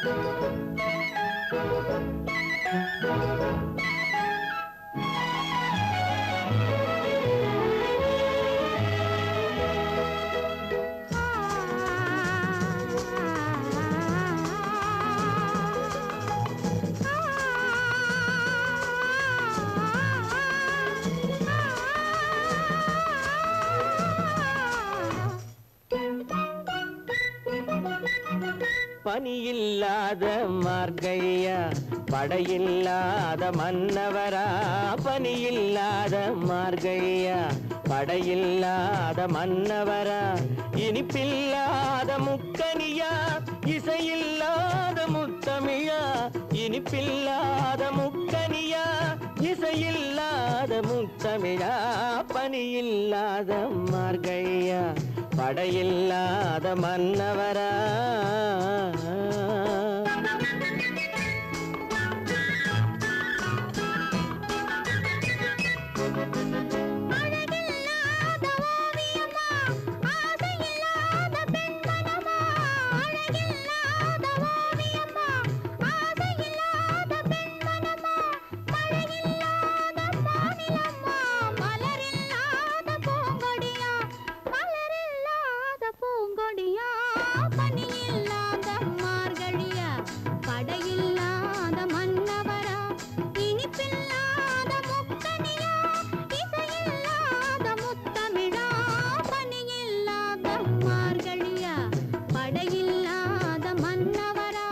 பனியில்லாத மார்கையா படையில்லாத மன்னவரா பனியில்லாத மார்கையா படையில்லாத மன்னவரா இனிப்பில்லாத முக்கனியா இசையில்லாத முத்தமிழா இனிப்பில்லாத முக்கனியா இசையில்லாத முத்தமிழா பனியில்லாத மார்கையா படையில்லாத மன்னவரா அழகில்லாத ஓவியமா ஆசையில்லாத பெண்மனமா அழகில்லாத ஓவியமா ஆசையில்லாத பெண்மனமா மழையில்லாத மாநிலமா மலரில்லாத பூங்கொடியா மலரில்லாத பூங்கொடியா பனியில்லாத மார்கழியா படையில்லாத மன்னவரா இனிப்பில்லாத முக்கனியா இசையில்லாத முத்தமிழா பனியில்லாத மார்கழியா படையில்லாத மன்னவரா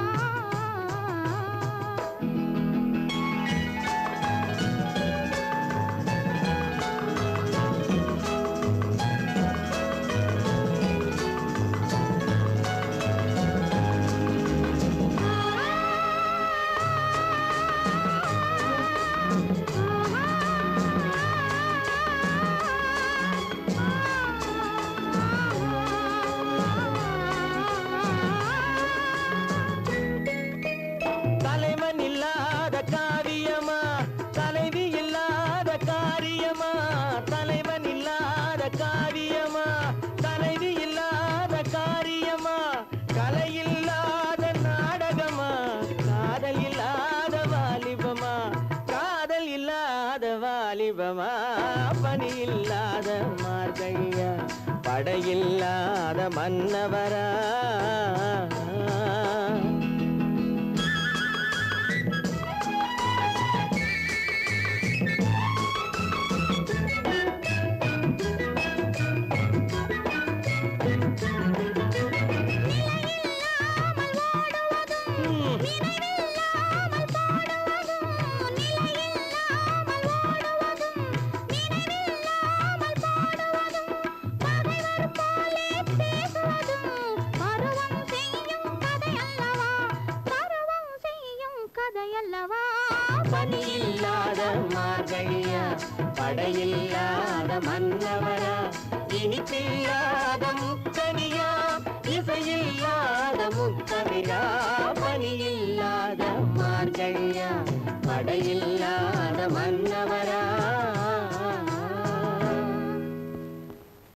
தலைவன் இல்லாத காரியமா தலைவி இல்லாத காரியமா தலைவன் இல்லாத காரியமா தலைவி இல்லாத காரியமா கலை இல்லாத நாடகமா காதல் இல்லாத வாலிபமா காதல் இல்லாத வாலிபமா பணி இல்லாத மார்கையா படையில்லாத மன்னவரா கதையல்லவா பணியில்லாத மார்கையா படையில்லாத மன்னவரா இனிப்பில்லாத முக்க